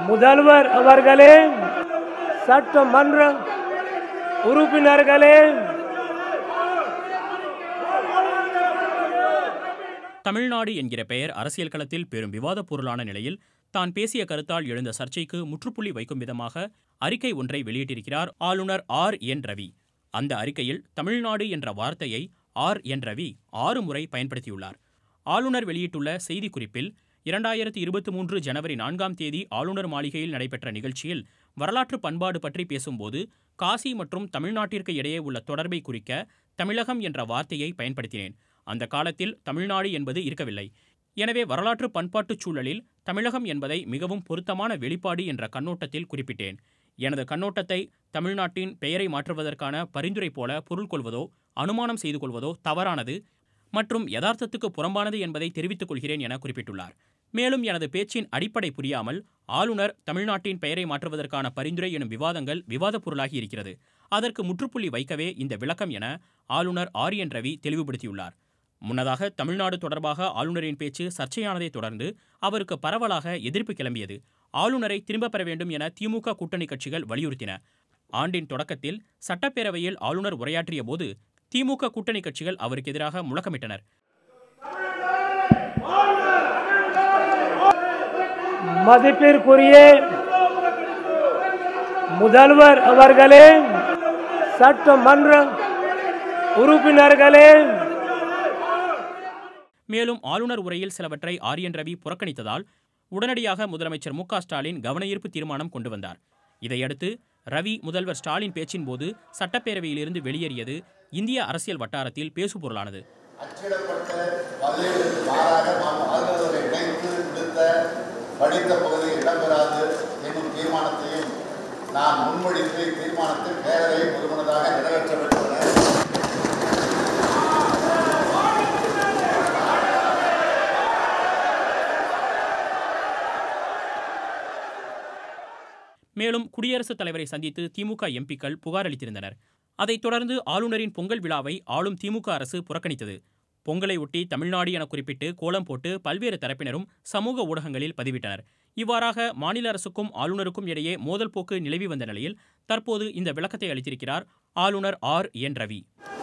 முதல்வர் அவர்களே சட்டமன்ற உறுப்பினர்களே தமிழ்நாடு என்கிற பெயர் அரசியல் களத்தில் பெரும் விவாதப் பொருளான நிலையில் தான் பேசிய கருத்தால் எழுந்த சர்ச்சைக்கு முற்றுப்புள்ளி வைக்கும் விதமாக அறிக்கை ஒன்றை வெளியிட்டிருக்கிறார் ஆளுநர் ஆர் என் ரவி அந்த அறிக்கையில் தமிழ்நாடு என்ற வார்த்தையை ஆர் என் ரவி ஆறு முறை பயன்படுத்தியுள்ளார் ஆளுநர் வெளியிட்டுள்ள செய்திக்குறிப்பில் இரண்டாயிரத்தி இருபத்தி மூன்று ஜனவரி நான்காம் தேதி ஆளுநர் மாளிகையில் நடைபெற்ற நிகழ்ச்சியில் வரலாற்று பண்பாடு பற்றி பேசும்போது காசி மற்றும் தமிழ்நாட்டிற்கு இடையே உள்ள தொடர்பை குறிக்க தமிழகம் என்ற வார்த்தையை பயன்படுத்தினேன் அந்த காலத்தில் தமிழ்நாடு என்பது இருக்கவில்லை எனவே வரலாற்று பண்பாட்டுச் சூழலில் தமிழகம் என்பதை மிகவும் பொருத்தமான வெளிப்பாடு என்ற கண்ணோட்டத்தில் குறிப்பிட்டேன் எனது கண்ணோட்டத்தை தமிழ்நாட்டின் பெயரை மாற்றுவதற்கான பரிந்துரை போல பொருள் கொள்வதோ அனுமானம் செய்து கொள்வதோ தவறானது மற்றும் யதார்த்தத்துக்கு புறம்பானது என்பதை தெரிவித்துக் கொள்கிறேன் என குறிப்பிட்டுள்ளார் மேலும் எனது பேச்சின் அடிப்படை புரியாமல் ஆளுநர் தமிழ்நாட்டின் பெயரை மாற்றுவதற்கான பரிந்துரை எனும் விவாதங்கள் விவாதப் பொருளாகி இருக்கிறது அதற்கு முற்றுப்புள்ளி வைக்கவே இந்த விளக்கம் என ஆளுநர் ஆர் என் ரவி தெளிவுபடுத்தியுள்ளார் முன்னதாக தமிழ்நாடு தொடர்பாக ஆளுநரின் பேச்சு சர்ச்சையானதை தொடர்ந்து அவருக்கு பரவலாக எதிர்ப்பு கிளம்பியது ஆளுநரை திரும்பப் பெற வேண்டும் என திமுக கூட்டணி கட்சிகள் வலியுறுத்தின ஆண்டின் தொடக்கத்தில் சட்டப்பேரவையில் ஆளுநர் உரையாற்றிய போது திமுக கூட்டணி கட்சிகள் அவருக்கு எதிராக முழக்கமிட்டனர் மதிப்பிற்குரிய முதல்வர் அவர்களே சட்டமன்ற உறுப்பினர்களே மேலும் ஆளுநர் உரையில் சிலவற்றை ஆர் என் ரவி புறக்கணித்ததால் உடனடியாக முதலமைச்சர் மு க ஸ்டாலின் கவனஈர்ப்பு தீர்மானம் கொண்டு வந்தார் இதையடுத்து ரவி முதல்வர் ஸ்டாலின் பேச்சின் போது சட்டப்பேரவையிலிருந்து வெளியேறியது இந்திய அரசியல் வட்டாரத்தில் பேசுபொருளானது அச்சிடப்பட்ட பதிலேடுக்கு மாறாக நாம் ஆளுநரை இணைத்து விடுத்த படித்த பகுதி இடம்பெறாது என்னும் தீர்மானத்தையும் நான் முன்மொழிந்து தீர்மானத்தில் பேரவை ஒருமனதாக நிறைவேற்றப்பட்டுள்ளன மேலும் குடியரசுத் தலைவரை சந்தித்து திமுக எம்பிக்கள் புகார் அளித்திருந்தனர் அதைத் தொடர்ந்து ஆளுநரின் பொங்கல் விழாவை ஆளும் திமுக அரசு புறக்கணித்தது பொங்கலை ஒட்டி தமிழ்நாடு என குறிப்பிட்டு கோலம் போட்டு பல்வேறு தரப்பினரும் சமூக ஊடகங்களில் பதிவிட்டனர் இவ்வாறாக மாநில அரசுக்கும் ஆளுநருக்கும் இடையே மோதல் போக்கு நிலவி வந்த நிலையில் தற்போது இந்த விளக்கத்தை அளித்திருக்கிறார் ஆளுநர் ஆர் என் ரவி